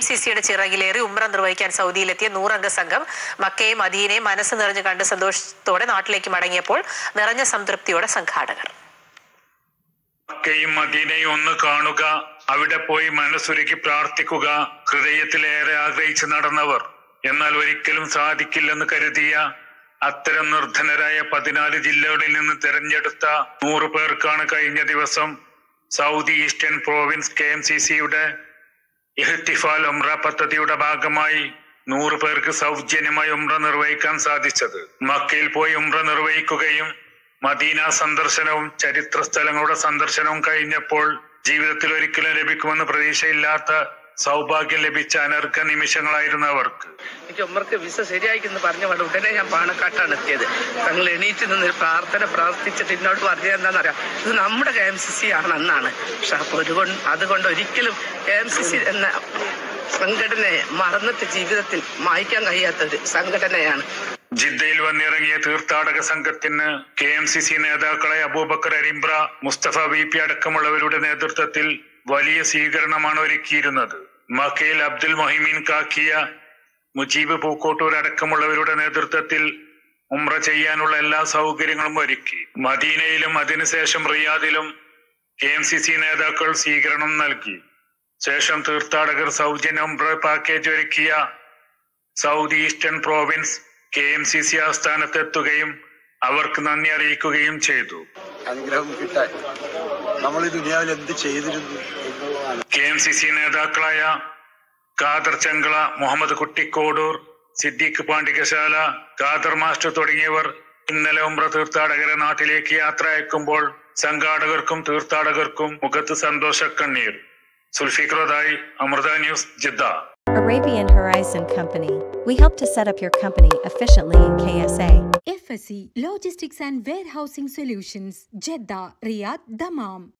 M C സിയുടെ ചിറകിലേറി ഉമ്ര നിർവഹിക്കാൻ സൗദിയിലെത്തിയ നൂറംഗ സംഘം മക്കയും മദീനയും മനസ്സ് നിറഞ്ഞു കണ്ട് സന്തോഷത്തോടെ നാട്ടിലേക്ക് മടങ്ങിയപ്പോൾ നിറഞ്ഞ സംതൃപ്തിയോടെ സംഘാടകർ മക്കയും മദീനയും ഒന്ന് കാണുക അവിടെ പോയി മനസ്സുരുക്കി പ്രാർത്ഥിക്കുക ഹൃദയത്തിലേറെ ആഗ്രഹിച്ചു നടന്നവർ എന്നാൽ ഒരിക്കലും സാധിക്കില്ലെന്ന് കരുതിയ അത്തരം നിർധനരായ പതിനാല് ജില്ലകളിൽ നിന്ന് തിരഞ്ഞെടുത്ത നൂറ് പേർക്കാണ് കഴിഞ്ഞ ദിവസം Saudi Eastern Province K M C സിയുടെ ഇഹ്തിഫാൽ ഉംറ പദ്ധതിയുടെ ഭാഗമായി നൂറ് പേർക്ക് സൗജന്യമായി ഉംറ നിർവഹിക്കാൻ സാധിച്ചത് മക്കയിൽ പോയി ഉംറ നിർവഹിക്കുകയും മദീന സന്ദർശനവും ചരിത്ര സ്ഥലങ്ങളുടെ സന്ദർശനവും കഴിഞ്ഞപ്പോൾ ജീവിതത്തിൽ ഒരിക്കലും ലഭിക്കുമെന്ന് പ്രതീക്ഷയില്ലാത്ത സൗഭാഗ്യം ലഭിച്ച അനർഘ നിമിഷങ്ങളായിരുന്നു അവർക്ക് എനിക്ക് ഉമ്മർക്ക് വിസ ശരിയായിക്കെന്ന് പറഞ്ഞ പോലെ ഉടനെ ഞാൻ പാണക്കാട്ടാണ് എത്തിയത് തങ്ങൾ എണീറ്റ് നിന്ന് ഒരു പ്രാർത്ഥന പ്രാർത്ഥിച്ചിട്ട് എന്നോട് പറഞ്ഞത് എന്താണെന്നറിയാം ഇത് നമ്മുടെ കെ എം സി സി ആണ് എന്നാണ് പക്ഷെ അപ്പോൾ ഒരുകൊണ്ട് അതുകൊണ്ട് ഒരിക്കലും കെ എം സി സി എന്ന സംഘടനയെ മറന്നിട്ട് ജീവിതത്തിൽ മായ്ക്കാൻ കഴിയാത്ത ഒരു സംഘടനയാണ് ജിദ്ദയിൽ വന്നിറങ്ങിയ തീർത്ഥാടക സംഘത്തിന് കെ എം സി സി നേതാക്കളെ അബൂബക്കർ അരിമ്പ്ര മുസ്തഫ വി പി അടക്കമുള്ളവരുടെ നേതൃത്വത്തിൽ വലിയ സ്വീകരണമാണ് ഒരുക്കിയിരുന്നത് മക്കയിൽ അബ്ദുൽ മൊഹിമീൻ കാക്കിയ മുജീബ് പൂക്കോട്ടൂർ അടക്കമുള്ളവരുടെ നേതൃത്വത്തിൽ ഉംറ ചെയ്യാനുള്ള എല്ലാ സൗകര്യങ്ങളും ഒരുക്കി മദീനയിലും അതിനുശേഷം റിയാദിലും കെ എം സി സി നേതാക്കൾ സ്വീകരണം നൽകി ശേഷം തീർത്ഥാടകർ സൗജന്യ ഉംറ പാക്കേജ് ഒരുക്കിയ Saudi Eastern Province K M C C ആസ്ഥാനത്തെത്തുകയും അവർക്ക് നന്ദി അറിയിക്കുകയും ചെയ്തു അനുഗ്രഹം കിട്ടാൻ നമ്മൾ ഈ ദുനിയാവിൽ എന്ത് ചെയ്തിരുന്നു എന്നുള്ളതാണ് കെ എം സി സി നേതാക്കളായ ഖാദർ ചെങ്കള മുഹമ്മദ് കുട്ടിക്കോടൂർ സിദ്ദീഖ് പാണ്ഡികശാല ഖാദർ മാസ്റ്റർ തുടങ്ങിയവർ ഇന്നലെ ഉംറ തീർത്ഥാടകരെ നാട്ടിലേക്ക് യാത്ര അയക്കുമ്പോൾ സംഘാടകർക്കും തീർത്ഥാടകർക്കും മുഖത്ത് സന്തോഷക്കണ്ണീർ സുൽഫിഖ്രോദായി Amrita news Jeddah Arabian Horizon Company. We help to set up your company efficiently in KSA. FSC Logistics and Warehousing Solutions, Jeddah, Riyadh, Dammam.